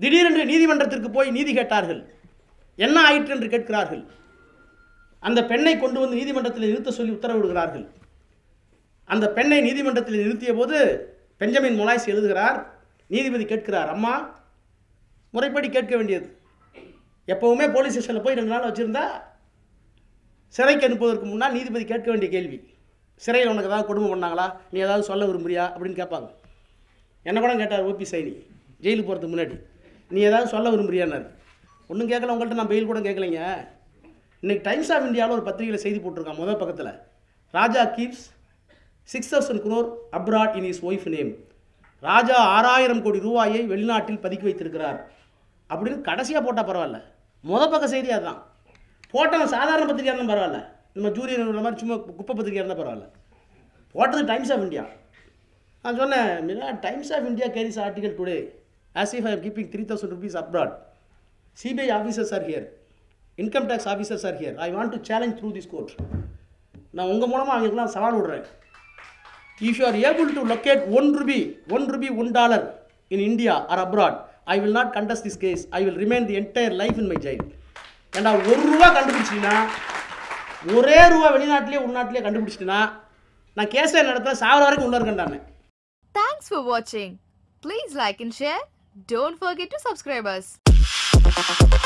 திடீரென்று நீதிமன்றத்திற்கு போய் நீதி கேட்டார்கள் என்ன ஆயிற்று என்று கேட்கிறார்கள் அந்த பெண்ணை கொண்டு வந்து நீதிமன்றத்தில் நிறுத்த சொல்லி உத்தரவிடுகிறார்கள் அந்த பெண்ணை நீதிமன்றத்தில் நிறுத்திய போது பெஞ்சமின் மொலாய்ஸ் எழுதுகிறார் நீதிபதி கேட்கிறார் அம்மா முறைப்படி கேட்க வேண்டியது எப்பவுமே போலீஸ் ஸ்டேஷனில் போய் ரெண்டு நாள் வச்சுருந்தா சிறைக்கு அனுப்புவதற்கு முன்னால் நீதிபதி கேட்க வேண்டிய கேள்வி சிறையில் உனக்கு ஏதாவது கொடுமை பண்ணாங்களா நீ ஏதாவது சொல்ல விரும்புறியா அப்படின்னு கேட்பாங்க என்ன கூட கேட்டார் ஓபி சைனி ஜெயிலுக்கு போகிறதுக்கு முன்னாடி நீ ஏதாவது சொல்ல விரும்புறியான்னாரு ஒன்றும் கேட்கல உங்கள்கிட்ட நான் பெயில் கூட கேட்கலைங்க இன்னைக்கு டைம்ஸ் ஆஃப் இந்தியாவில் ஒரு பத்திரிகையில் செய்தி போட்டிருக்கான் முதல் பக்கத்தில் Raja keeps six thousand crore abroad in his wife name Raja ஆறாயிரம் கோடி ரூபாயை வெளிநாட்டில் பதுக்கி வைத்திருக்கிறார் அப்படின்னு கடைசியாக போட்டால் பரவாயில்ல முத பக்க செய்தி அதுதான் போட்டவன் சாதாரண பத்திரிகையாக இருந்தால் பரவாயில்ல நம்ம ஜூரியன் மாதிரி சும்மா குப்பை பத்திரிகையாக இருந்தால் பரவாயில்ல போட்டது டைம்ஸ் ஆஃப் இந்தியா நான் சொன்னேன் Times of India carries article today as if I am keeping three thousand rupees abroad CBI officers are here income tax officers are here I want to challenge through this court நான் உங்கள் மூலமாக அவங்களுக்குலாம் சவால் விடுறேன் if you are able to locate one rupee one rupee one dollar in India or abroad I will not contest this case I will remain the entire life in my jail ஏண்டா ஒரு ரூபா கண்டுபிடிச்சிங்கன்னா ஒரே ரூபா வெளிநாட்டிலே உள்நாட்டிலே கண்டுபிடிச்சிட்டினா நான் கேஸே நடத்த சாவர வரைக்கும் உள்ள இருக்கேன்டானே Thanks for watching. Please like and share. Don't forget to subscribe us.